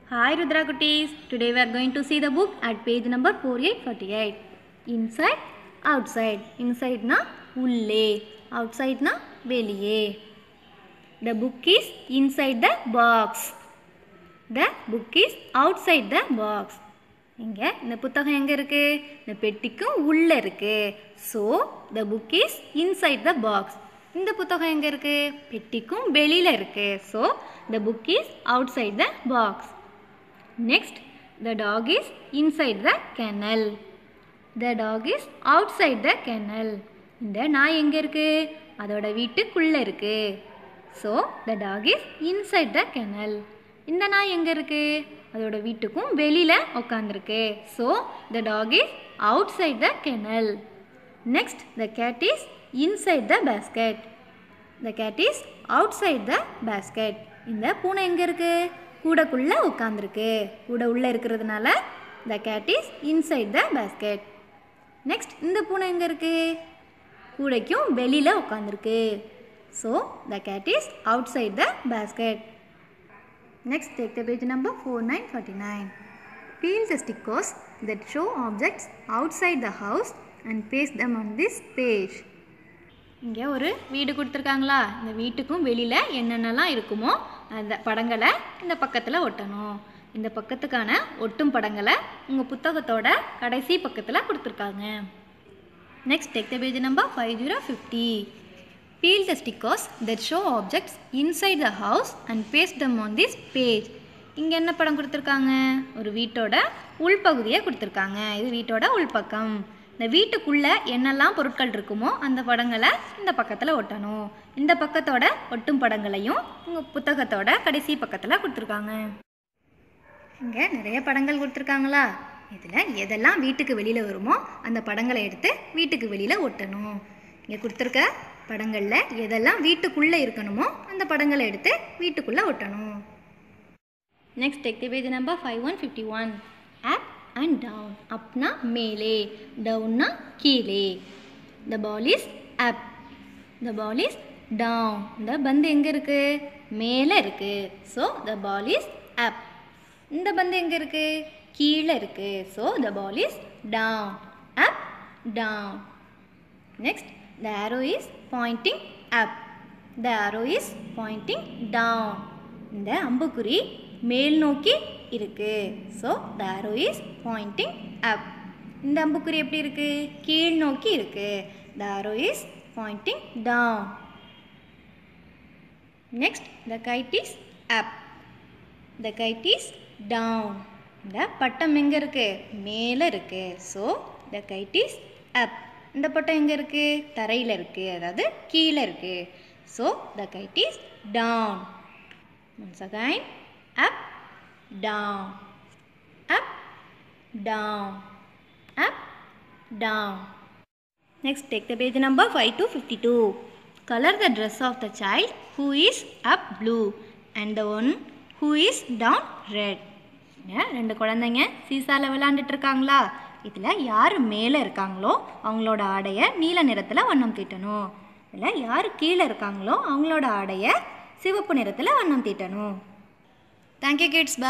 Hi Rudra Kutis. Today we are going to see the book at page number 4848. Inside, outside. Inside na உள்ளே outside na வெளியே. The book is inside the box. The book is outside the box. இங்க இந்த புத்தகம் எங்க இருக்கு இந்த பெட்டிக்கும் உள்ள இருக்கு so the book is inside the box இந்த புத்தகம் எங்க இருக்கு பெட்டிக்கும் வெளியில இருக்கு so the book is outside the box next the dog is inside the kennel the dog is outside the kennel இந்த நாய் எங்கே இருக்கு அதோட வீட்டுக்குள்ளே இருக்கு so the dog is inside the kennel இந்த நாய் எங்கே இருக்கு அதோட வீட்டுக்கும் வெளியில் உட்காந்துருக்கு so the dog is outside the kennel next the cat is inside the basket the cat is outside the basket இந்த பூனை எங்கே இருக்கு கூடைக்குள்ளே உட்காந்துருக்கு கூடை உள்ளே இருக்கிறதுனால the cat is inside the basket next இந்த பூனை எங்கே இருக்கு கூடைக்கும் வெளியில் உட்காந்துருக்கு so the cat is outside the basket next take the page number four nine forty nine peel the stickers that show objects outside the house and paste them on this page இங்கே ஒரு வீடு கொடுத்துருக்காங்களா இந்த வீட்டுக்கும் வெளியில் என்னென்னலாம் இருக்குமோ அந்த படங்களை இந்த பக்கத்தில் ஒட்டணும் இந்த பக்கத்துக்கான ஒட்டும் படங்களை உங்கள் புத்தகத்தோட கடைசி பக்கத்தில் கொடுத்துருக்காங்க next take the page number five zero fifty peel the stickers that show objects inside the house and paste them on this page இங்கே என்ன படம் கொடுத்துருக்காங்க ஒரு வீட்டோட உள்பகுதியை கொடுத்துருக்காங்க இது வீட்டோட உள்பக்கம் இந்த வீட்டுக்குள்ளே என்னெல்லாம் பொருட்கள் இருக்குமோ அந்த படங்களை இந்த பக்கத்தில் ஒட்டணும் இந்த பக்கத்தோட ஒட்டும் படங்களையும் உங்கள் புத்தகத்தோட கடைசி பக்கத்தில் கொடுத்துருக்காங்க இங்கே நிறைய படங்கள் கொடுத்துருக்காங்களா இதில் எதெல்லாம் வீட்டுக்கு வெளியில் வருமோ அந்த படங்களை எடுத்து வீட்டுக்கு வெளியில் ஒட்டணும் இங்கே கொடுத்துருக்க படங்களில் எதெல்லாம் வீட்டுக்குள்ளே இருக்கணுமோ அந்த படங்களை எடுத்து வீட்டுக்குள்ளே ஒட்டணும் next take page number five one fifty one up and down அப்னா மேலே டவுன்னா கீழே the ball is up the ball is down இந்த பந்து எங்கே இருக்குது மேலே இருக்குது so the ball is up இந்த பந்து எங்கே இருக்குது கீழே இருக்குது so the ball is down up down next the arrow is pointing up the arrow is pointing down இந்த அம்புக்குறி மேல் நோக்கி இருக்கு so the arrow is pointing up இந்த அம்புக்குறி எப்படி இருக்கு கீழ் நோக்கி இருக்கு the arrow is pointing down next the kite is up the kite is down இந்த பட்டம் எங்கே இருக்கு மேலே இருக்கு so the kite is up இந்த பட்டம் எங்கே இருக்கு தரையில் இருக்கு அதாவது கீழே இருக்கு so the kite is down once again up down up down up down next take the page number 5 to 52 color the dress of the child who is up blue and the one who is down red ரெண்டு குழந்தைங்க சீசாவில் விளாண்டுட்டு இருக்காங்களா இதில் யார் மேலே இருக்காங்களோ அவங்களோட ஆடையை நீல நிறத்தில் வண்ணம் தீட்டணும் இதில் யார் கீழே இருக்காங்களோ அவங்களோட ஆடையை சிவப்பு நிறத்தில் வண்ணம் தீட்டணும் தேங்க்யூ கிட்ஸ் பை